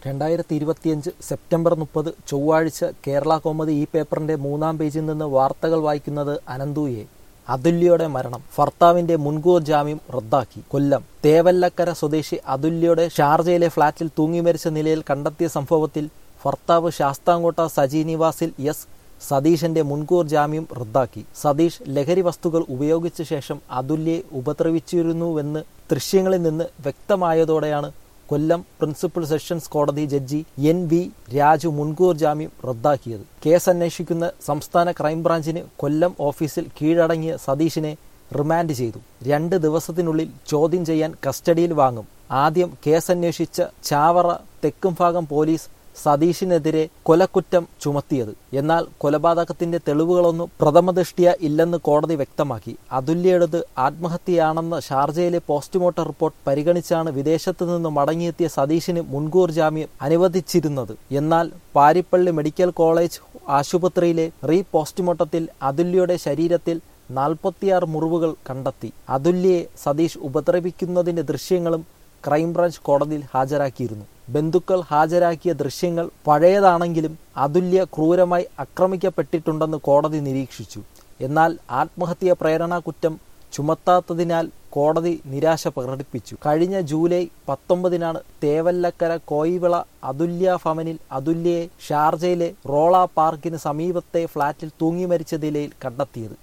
രണ്ടായിരത്തി ഇരുപത്തിയഞ്ച് സെപ്റ്റംബർ മുപ്പത് ചൊവ്വാഴ്ച കേരള കോമതി ഈ പേപ്പറിന്റെ മൂന്നാം പേജിൽ നിന്ന് വാർത്തകൾ വായിക്കുന്നത് അനന്തുയെ അതുല്യയുടെ മരണം ഭർത്താവിന്റെ മുൻകൂർ ജാമ്യം റദ്ദാക്കി കൊല്ലം തേവല്ലക്കര സ്വദേശി അതുല്യയുടെ ഷാർജയിലെ ഫ്ളാറ്റിൽ തൂങ്ങി മരിച്ച നിലയിൽ കണ്ടെത്തിയ സംഭവത്തിൽ ഭർത്താവ് ശാസ്താംകോട്ട സജി നിവാസിൽ എസ് സതീശന്റെ മുൻകൂർ ജാമ്യം റദ്ദാക്കി സതീഷ് ലഹരി വസ്തുക്കൾ ഉപയോഗിച്ച ശേഷം അതുല്യെ ഉപദ്രവിച്ചിരുന്നുവെന്ന് ദൃശ്യങ്ങളിൽ നിന്ന് വ്യക്തമായതോടെയാണ് കൊല്ലം പ്രിൻസിപ്പൽ സെഷൻസ് കോടതി ജഡ്ജി എൻ വി രാജു മുൻകൂർ ജാമ്യം റദ്ദാക്കിയത് കേസ് അന്വേഷിക്കുന്ന സംസ്ഥാന ക്രൈംബ്രാഞ്ചിന് കൊല്ലം ഓഫീസിൽ കീഴടങ്ങിയ സതീഷിനെ റിമാൻഡ് ചെയ്തു രണ്ട് ദിവസത്തിനുള്ളിൽ ചോദ്യം ചെയ്യാൻ കസ്റ്റഡിയിൽ വാങ്ങും ആദ്യം കേസന്വേഷിച്ച ചാവറ തെക്കുംഭാഗം പോലീസ് സതീഷിനെതിരെ കൊലക്കുറ്റം ചുമത്തിയത് എന്നാൽ കൊലപാതകത്തിന്റെ തെളിവുകളൊന്നും പ്രഥമദൃഷ്ടിയ ഇല്ലെന്ന് കോടതി വ്യക്തമാക്കി അതുല്യയുടേത് ആത്മഹത്യയാണെന്ന ഷാർജയിലെ പോസ്റ്റ്മോർട്ടം റിപ്പോർട്ട് പരിഗണിച്ചാണ് വിദേശത്തു നിന്ന് മടങ്ങിയെത്തിയ സതീഷിന് മുൻകൂർ ജാമ്യം അനുവദിച്ചിരുന്നത് എന്നാൽ പാരിപ്പള്ളി മെഡിക്കൽ കോളേജ് ആശുപത്രിയിലെ റീ പോസ്റ്റ്മോർട്ടത്തിൽ അതുല്യയുടെ ശരീരത്തിൽ നാൽപ്പത്തിയാറ് മുറിവുകൾ കണ്ടെത്തി അതുല്യയെ സതീഷ് ഉപദ്രവിക്കുന്നതിന്റെ ദൃശ്യങ്ങളും ക്രൈംബ്രാഞ്ച് കോടതിയിൽ ഹാജരാക്കിയിരുന്നു ബന്ധുക്കൾ ഹാജരാക്കിയ ദൃശ്യങ്ങൾ പഴയതാണെങ്കിലും അതുല്യ ക്രൂരമായി ആക്രമിക്കപ്പെട്ടിട്ടുണ്ടെന്ന് കോടതി നിരീക്ഷിച്ചു എന്നാൽ ആത്മഹത്യ പ്രേരണാ കുറ്റം ചുമത്താത്തതിനാൽ കോടതി നിരാശ പ്രകടിപ്പിച്ചു കഴിഞ്ഞ ജൂലൈ പത്തൊമ്പതിനാണ് തേവല്ലക്കര കോയിവിള അതുല്യ ഭവനിൽ അതുല്യയെ ഷാർജയിലെ റോള പാർക്കിന് സമീപത്തെ ഫ്ളാറ്റിൽ തൂങ്ങി മരിച്ച നിലയിൽ കണ്ടെത്തിയത്